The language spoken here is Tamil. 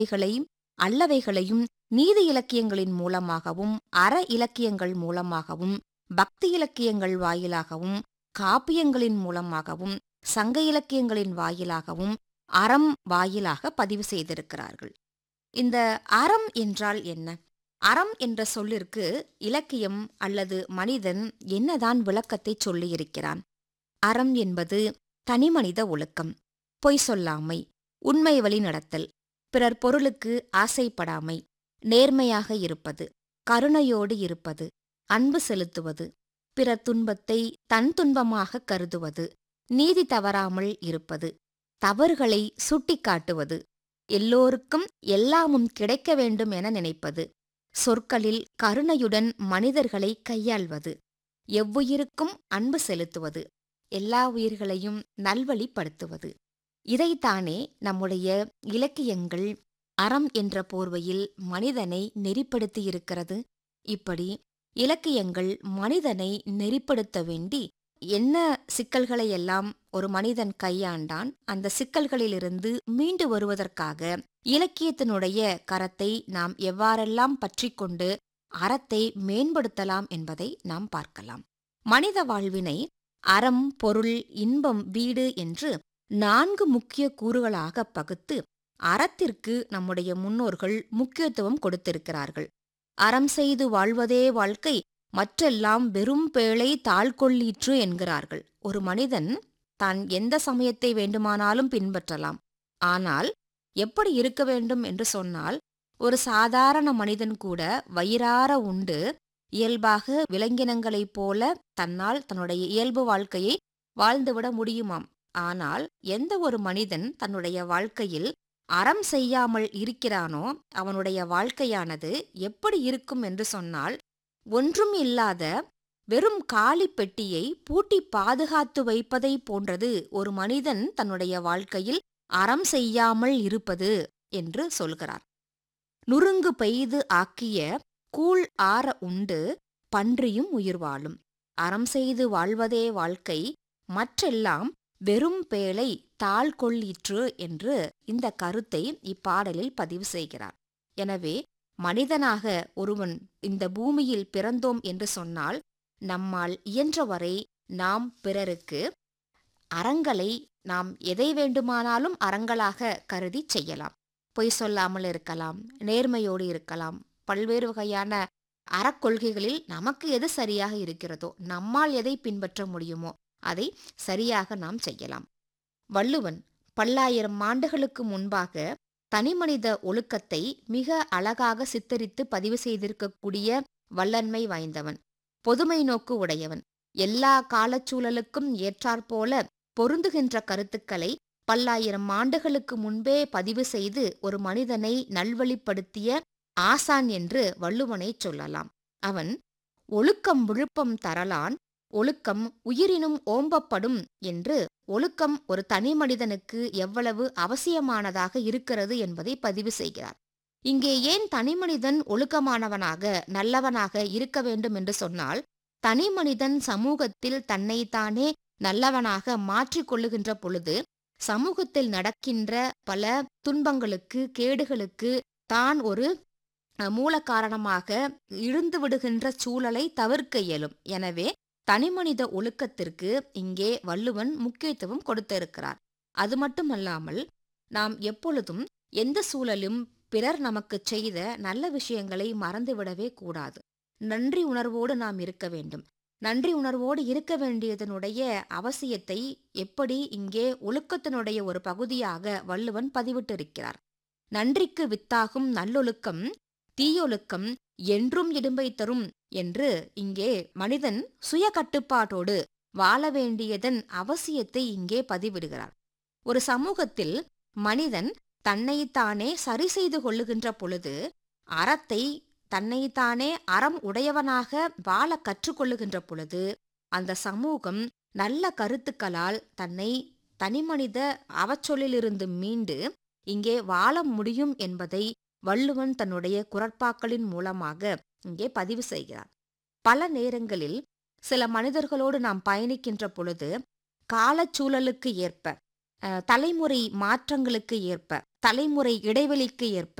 இவைகளையும் அல்லவைகளையும் நீதி இலக்கியங்களின் மூலமாகவும் அற இலக்கியங்கள் மூலமாகவும் பக்தி இலக்கியங்கள் வாயிலாகவும் காப்பியங்களின் மூலமாகவும் சங்க இலக்கியங்களின் வாயிலாகவும் அறம் வாயிலாக பதிவு செய்திருக்கிறார்கள் இந்த அறம் என்றால் என்ன அறம் என்ற சொல்லிற்கு இலக்கியம் அல்லது மனிதன் என்னதான் விளக்கத்தை சொல்லியிருக்கிறான் அறம் என்பது தனிமனித ஒழுக்கம் பொய் சொல்லாமை உண்மை வழி நடத்தல் பிறர் பொருளுக்கு ஆசைப்படாமை நேர்மையாக இருப்பது கருணையோடு இருப்பது அன்பு செலுத்துவது பிறர் துன்பத்தை தன் துன்பமாக கருதுவது நீதி தவறாமல் இருப்பது தவறுகளை சுட்டிக்காட்டுவது எல்லோருக்கும் எல்லாமும் கிடைக்க வேண்டும் என நினைப்பது சொற்களில் கருணையுடன் மனிதர்களை கையாள்வது எவ்வுயிருக்கும் அன்பு செலுத்துவது எல்லா உயிர்களையும் நல்வழிப்படுத்துவது இதைத்தானே நம்முடைய இலக்கியங்கள் அறம் என்ற போர்வையில் மனிதனை நெறிப்படுத்தியிருக்கிறது இப்படி இலக்கியங்கள் மனிதனை நெறிப்படுத்த வேண்டி என்ன சிக்கல்களை எல்லாம் ஒரு மனிதன் கையாண்டான் அந்த சிக்கல்களிலிருந்து மீண்டு வருவதற்காக இலக்கியத்தினுடைய கரத்தை நாம் எவ்வாறெல்லாம் பற்றிக்கொண்டு அறத்தை மேம்படுத்தலாம் என்பதை நாம் பார்க்கலாம் மனித வாழ்வினை அறம் பொருள் இன்பம் வீடு என்று நான்கு முக்கிய கூறுகளாக பகுத்து அறத்திற்கு நம்முடைய முன்னோர்கள் முக்கியத்துவம் கொடுத்திருக்கிறார்கள் அறம் செய்து வாழ்வதே வாழ்க்கை மற்றெல்லாம் வெறும் பேழை தாழ்கொள்ளீற்று என்கிறார்கள் ஒரு மனிதன் தான் எந்த சமயத்தை வேண்டுமானாலும் பின்பற்றலாம் ஆனால் எப்படி இருக்க வேண்டும் என்று சொன்னால் ஒரு சாதாரண மனிதன் கூட வயிறார உண்டு இயல்பாக விலங்கினங்களைப் போல தன்னால் தன்னுடைய இயல்பு வாழ்க்கையை வாழ்ந்துவிட முடியுமாம் ஆனால் எந்த ஒரு மனிதன் தன்னுடைய வாழ்க்கையில் அறம் செய்யாமல் இருக்கிறானோ அவனுடைய வாழ்க்கையானது எப்படி இருக்கும் என்று சொன்னால் ஒன்றும் இல்லாத வெறும் காலி பெட்டியை பூட்டி பாதுகாத்து வைப்பதை போன்றது ஒரு மனிதன் தன்னுடைய வாழ்க்கையில் அறம் செய்யாமல் இருப்பது என்று சொல்கிறார் நுறுங்கு பெய்து ஆக்கிய கூழ் ஆற உண்டு பன்றியும் உயிர் வாழும் அறம் செய்து வாழ்வதே வாழ்க்கை மற்றெல்லாம் வெறும் பேழை தாழ் கொள்ளிற்று என்று இந்த கருத்தை இப்பாடலில் பதிவு செய்கிறார் எனவே மனிதனாக ஒருவன் இந்த பூமியில் பிறந்தோம் என்று சொன்னால் நம்மால் இயன்றவரை நாம் பிறருக்கு அறங்களை நாம் எதை வேண்டுமானாலும் அறங்களாக கருதி செய்யலாம் பொய் சொல்லாமல் இருக்கலாம் நேர்மையோடு இருக்கலாம் பல்வேறு வகையான அறக்கொள்கைகளில் நமக்கு எது சரியாக இருக்கிறதோ நம்மால் எதை பின்பற்ற முடியுமோ அதை சரியாக நாம் செய்யலாம் வள்ளுவன் பல்லாயிரம் ஆண்டுகளுக்கு முன்பாக தனிமனித ஒழுக்கத்தை மிக அழகாக சித்தரித்து பதிவு செய்திருக்கக்கூடிய வல்லன்மை வாய்ந்தவன் பொதுமை நோக்கு உடையவன் எல்லா காலச்சூழலுக்கும் ஏற்றாற்போல பொருந்துகின்ற கருத்துக்களை பல்லாயிரம் ஆண்டுகளுக்கு முன்பே பதிவு செய்து ஒரு மனிதனை நல்வழிப்படுத்திய ஆசான் என்று வள்ளுவனை சொல்லலாம் அவன் ஒழுக்கம் விழுப்பம் தரலான் ஒழுக்கம் உயிரினும் ஓம்பப்படும் என்று ஒழுக்கம் ஒரு தனி மனிதனுக்கு எவ்வளவு அவசியமானதாக இருக்கிறது என்பதை பதிவு செய்கிறார் இங்கே ஏன் தனிமனிதன் ஒழுக்கமானவனாக நல்லவனாக இருக்க வேண்டும் என்று சொன்னால் தனி மனிதன் சமூகத்தில் தன்னைத்தானே நல்லவனாக மாற்றிக்கொள்ளுகின்ற பொழுது சமூகத்தில் நடக்கின்ற பல துன்பங்களுக்கு கேடுகளுக்கு தான் ஒரு மூல காரணமாக இழுந்து விடுகின்ற சூழலை தவிர்க்க இயலும் எனவே தனிமனித ஒழுக்கத்திற்கு இங்கே வள்ளுவன் முக்கியத்துவம் கொடுத்திருக்கிறார் அது மட்டுமல்லாமல் நாம் எப்பொழுதும் எந்த சூழலும் பிறர் நமக்கு செய்த நல்ல விஷயங்களை மறந்துவிடவே கூடாது நன்றி உணர்வோடு நாம் இருக்க வேண்டும் நன்றி உணர்வோடு இருக்க வேண்டியதனுடைய அவசியத்தை எப்படி இங்கே ஒழுக்கத்தினுடைய ஒரு பகுதியாக வள்ளுவன் பதிவிட்டிருக்கிறார் நன்றிக்கு வித்தாகும் நல்லொழுக்கம் தீயொழுக்கம் என்றும் இடும்பை தரும் என்று இங்கே மனிதன் சுய கட்டுப்பாட்டோடு வாழ வேண்டியதன் அவசியத்தை இங்கே பதிவிடுகிறார் ஒரு சமூகத்தில் மனிதன் தன்னைத்தானே சரி செய்து கொள்ளுகின்ற பொழுது அறத்தை தன்னைத்தானே அறம் உடையவனாக வாழ கற்றுக்கொள்ளுகின்ற பொழுது அந்த சமூகம் நல்ல கருத்துக்களால் தன்னை தனிமனித அவச்சொல்லிலிருந்து மீண்டு இங்கே வாழ முடியும் என்பதை வள்ளுவன் தன்னுடைய குரட்பாக்களின் மூலமாக இங்கே பதிவு செய்கிறார் பல நேரங்களில் சில மனிதர்களோடு நாம் பயணிக்கின்ற பொழுது காலச்சூழலுக்கு ஏற்ப தலைமுறை மாற்றங்களுக்கு ஏற்ப தலைமுறை இடைவெளிக்கு ஏற்ப